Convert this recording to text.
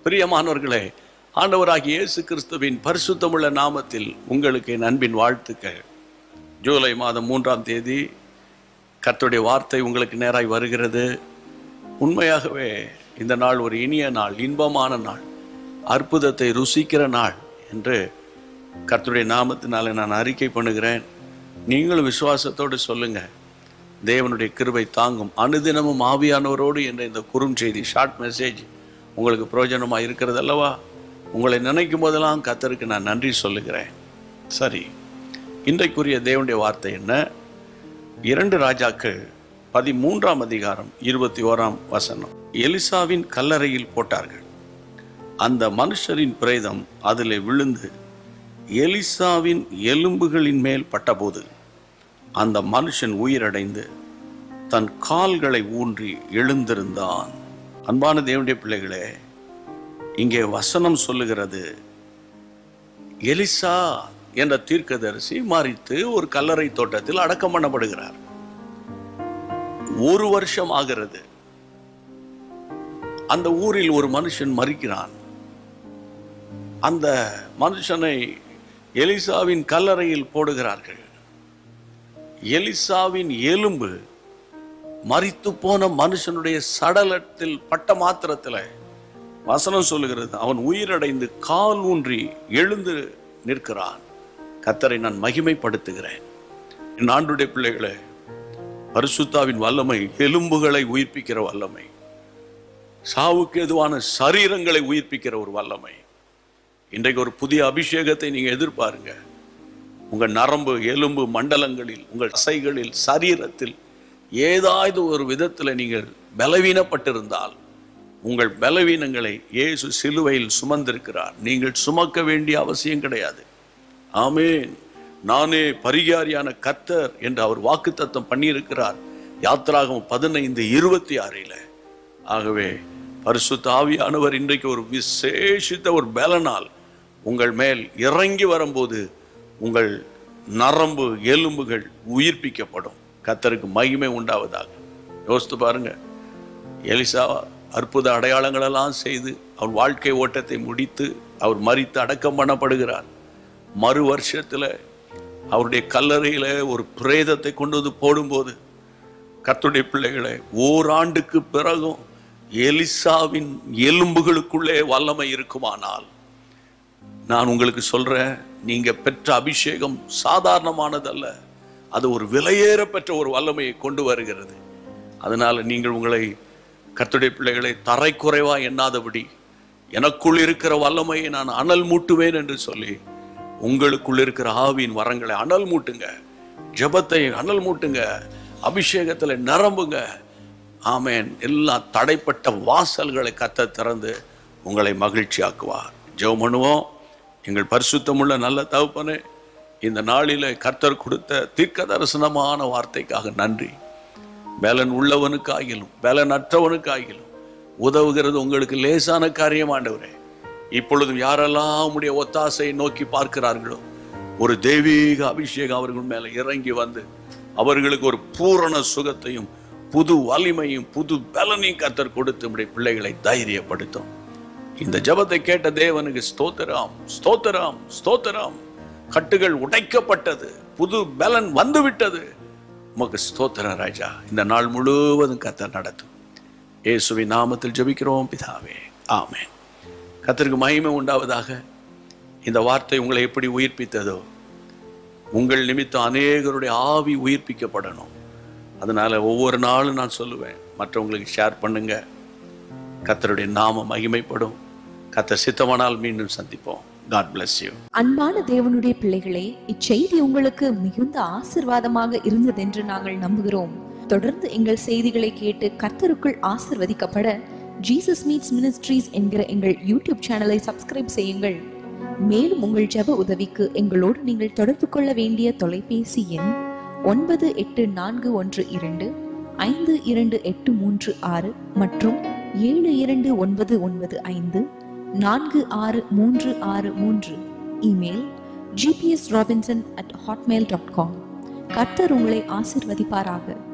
பிரியமானவர்களே ஆண்டவராகிய இயேசு கிறிஸ்துவின் பரிசுத்தமுள்ள நாமத்தில் உங்களுக்கு என் அன்பின் வாழ்த்துக்கள் ஜூலை மாதம் மூன்றாம் தேதி கர்த்தருடைய வார்த்தை உங்களுக்கு நேராய் வருகிறது உண்மையாகவே இந்த நாள் ஒரு இனிய நாள் இன்பமான நாள் அற்புதத்தை ருசிக்கிற நாள் என்று கர்த்தருடைய நாமத்தினால நான் அறிக்கை பண்ணுகிறேன் நீங்களும் விசுவாசத்தோடு சொல்லுங்க தேவனுடைய கிருபை தாங்கும் அனுதினமும் ஆவியானவரோடு என்ற இந்த குறுஞ்செய்தி ஷார்ட் மெசேஜ் உங்களுக்கு பிரயோஜனமாக இருக்கிறது அல்லவா உங்களை நினைக்கும் போதெல்லாம் கர்த்தருக்கு நான் நன்றி சொல்லுகிறேன் சரி இன்றைக்குரிய தேவனுடைய வார்த்தை என்ன இரண்டு ராஜாக்கள் பதிமூன்றாம் அதிகாரம் இருபத்தி ஓராம் வசனம் எலிசாவின் கல்லறையில் போட்டார்கள் அந்த மனுஷரின் பிரேதம் அதிலே விழுந்து எலிசாவின் எலும்புகளின் மேல் பட்டபோது அந்த மனுஷன் உயிரடைந்து தன் கால்களை ஊன்றி எழுந்திருந்தான் அன்பான தேவனுடைய பிள்ளைகளே இங்கே வசனம் சொல்லுகிறது எலிசா என்ற தீர்க்கதரிசி மறித்து ஒரு கல்லறை தோட்டத்தில் அடக்கம் பண்ணப்படுகிறார் ஒரு வருஷம் ஆகிறது அந்த ஊரில் ஒரு மனுஷன் மறிக்கிறான் அந்த மனுஷனை எலிசாவின் கல்லறையில் போடுகிறார்கள் எலிசாவின் எலும்பு மறித்து போன மனுஷனுடைய சடலத்தில் பட்ட மாத்திரத்தில் வசனம் சொல்லுகிறது அவன் உயிரடைந்து கால் ஊன்றி எழுந்து நிற்கிறான் கத்தரை நான் மகிமைப்படுத்துகிறேன் என் ஆண்டுடைய பிள்ளைகளே பரிசுத்தாவின் வல்லமை எலும்புகளை உயிர்ப்பிக்கிற வல்லமை சாவுக்கு எதுவான சரீரங்களை உயிர்ப்பிக்கிற ஒரு வல்லமை இன்றைக்கு ஒரு புதிய அபிஷேகத்தை நீங்க எதிர்பாருங்க உங்க நரம்பு எலும்பு மண்டலங்களில் உங்கள் தசைகளில் சரீரத்தில் ஏதாவது ஒரு விதத்தில் நீங்கள் பலவீனப்பட்டிருந்தால் உங்கள் பலவீனங்களை இயேசு சிலுவையில் சுமந்திருக்கிறார் நீங்கள் சுமக்க வேண்டிய அவசியம் கிடையாது ஆமேன் நானே பரிகாரியான கர்த்தர் என்று அவர் வாக்குத்தத்தம் பண்ணியிருக்கிறார் யாத்திராகம் பதினைந்து இருபத்தி ஆறில் ஆகவே பரிசுத்த ஆவியானவர் இன்றைக்கு ஒரு விசேஷித்த ஒரு பலனால் உங்கள் மேல் இறங்கி வரும்போது உங்கள் நரம்பு எலும்புகள் உயிர்ப்பிக்கப்படும் கத்தருக்கு மகிமை உண்டாவதாக யோசித்து பாருங்க எலிசா அற்புத அடையாளங்களெல்லாம் செய்து அவர் வாழ்க்கை ஓட்டத்தை முடித்து அவர் மறித்து அடக்கம் பண்ணப்படுகிறார் மறு வருஷத்தில் அவருடைய கல்லறையில் ஒரு பிரேதத்தை கொண்டு வந்து போடும்போது கர்த்தருடைய பிள்ளைகளை ஓராண்டுக்கு பிறகும் எலிசாவின் எலும்புகளுக்குள்ளே வல்லமை இருக்குமானால் நான் உங்களுக்கு சொல்றேன் நீங்க பெற்ற அபிஷேகம் சாதாரணமானதல்ல அது ஒரு விலையேற பெற்ற ஒரு வல்லமையை கொண்டு வருகிறது அதனால நீங்கள் உங்களை கர்த்தருடைய பிள்ளைகளை தரைக்குறைவா எண்ணாதபடி எனக்குள் இருக்கிற வல்லமையை நான் அனல் மூட்டுவேன் என்று சொல்லி உங்களுக்குள் இருக்கிற ஆவியின் வரங்களை அனல் மூட்டுங்க ஜெபத்தை அனல் மூட்டுங்க அபிஷேகத்துல நிரம்புங்க ஆமேன் எல்லா தடைப்பட்ட வாசல்களை கத்த திறந்து உங்களை மகிழ்ச்சியாக்குவார் ஜெபம் பண்ணுவோம் எங்கள் பரிசுத்தமுள்ள நல்ல தகப்பனே இந்த நாளில கர்த்தர் கொடுத்த தீர்க்க தரிசனமான வார்த்தைக்காக நன்றி பலன் உள்ளவனுக்காகிலும் பலன் அற்றவனுக்காகிலும் உதவுகிறது உங்களுக்கு லேசான காரியம் ஆண்டவரே இப்பொழுதும் யாரெல்லாம் உம்முடைய ஒத்தாசையை நோக்கி பார்க்கிறார்களோ ஒரு தெய்வீக அபிஷேகம் அவர்கள் மேல இறங்கி வந்து அவர்களுக்கு ஒரு பூரண சுகத்தையும் புது வலிமையும் புது பலனையும் கத்தர் கொடுத்து நம்முடைய பிள்ளைகளை தைரியப்படுத்தும் இந்த ஜெபத்தை கேட்ட தேவனுக்கு ஸ்தோத்திரம் ஸ்தோத்திரம் ஸ்தோத்திரம் கட்டுகள் உடைக்கப்பட்டது புது பலன் வந்து விட்டது உமக்கு ஸ்தோத்திரம் ராஜா இந்த நாள் முழுவதும் கத்தர் நடத்தும் இயேசுவின் நாமத்தில் ஜெபிக்கிறோம் பிதாவே ஆமென் கத்தருக்கு மகிமை உண்டாவதாக இந்த வார்த்தை உங்களை எப்படி உயிர்ப்பித்ததோ உங்கள் நிமித்தம் அநேகருடைய ஆவி உயிர்ப்பிக்கப்படணும் அதனால ஒவ்வொரு நாளும் நான் சொல்லுவேன் மற்றவங்களுக்கு ஷேர் பண்ணுங்க கத்தருடைய நாம மகிமைப்படும் கத்தர் சித்தமானால் மீண்டும் சந்திப்போம் காட் bless யூ அன்பான தேவனுடைய பிள்ளைகளே இச்செய்தி உங்களுக்கு மிகுந்த ஆசிர்வாதமாக இருந்ததென்று நாங்கள் நம்புகிறோம் தொடர்ந்து எங்கள் செய்திகளை கேட்டு கர்த்தருக்குள் ஆசிர்வதிக்கப்பட ஜீசஸ் மீட்ஸ் மினிஸ்ட்ரீஸ் என்கிற எங்கள் யூடியூப் சேனலை சப்ஸ்கிரைப் செய்யுங்கள் மேலும் உங்கள் ஜெப உதவிக்கு எங்களோடு நீங்கள் தொடர்பு கொள்ள வேண்டிய தொலைபேசி எண் ஒன்பது எட்டு நான்கு ஒன்று இரண்டு ஐந்து இரண்டு எட்டு மூன்று ஆறு மற்றும் ஏழு இரண்டு ஒன்பது ஒன்பது ஐந்து நான்கு ஆறு மூன்று ஆறு மூன்று email GPS Robinson at Hotmail dot com கர்த்தர் உங்களை ஆசிர்வதிப்பாராக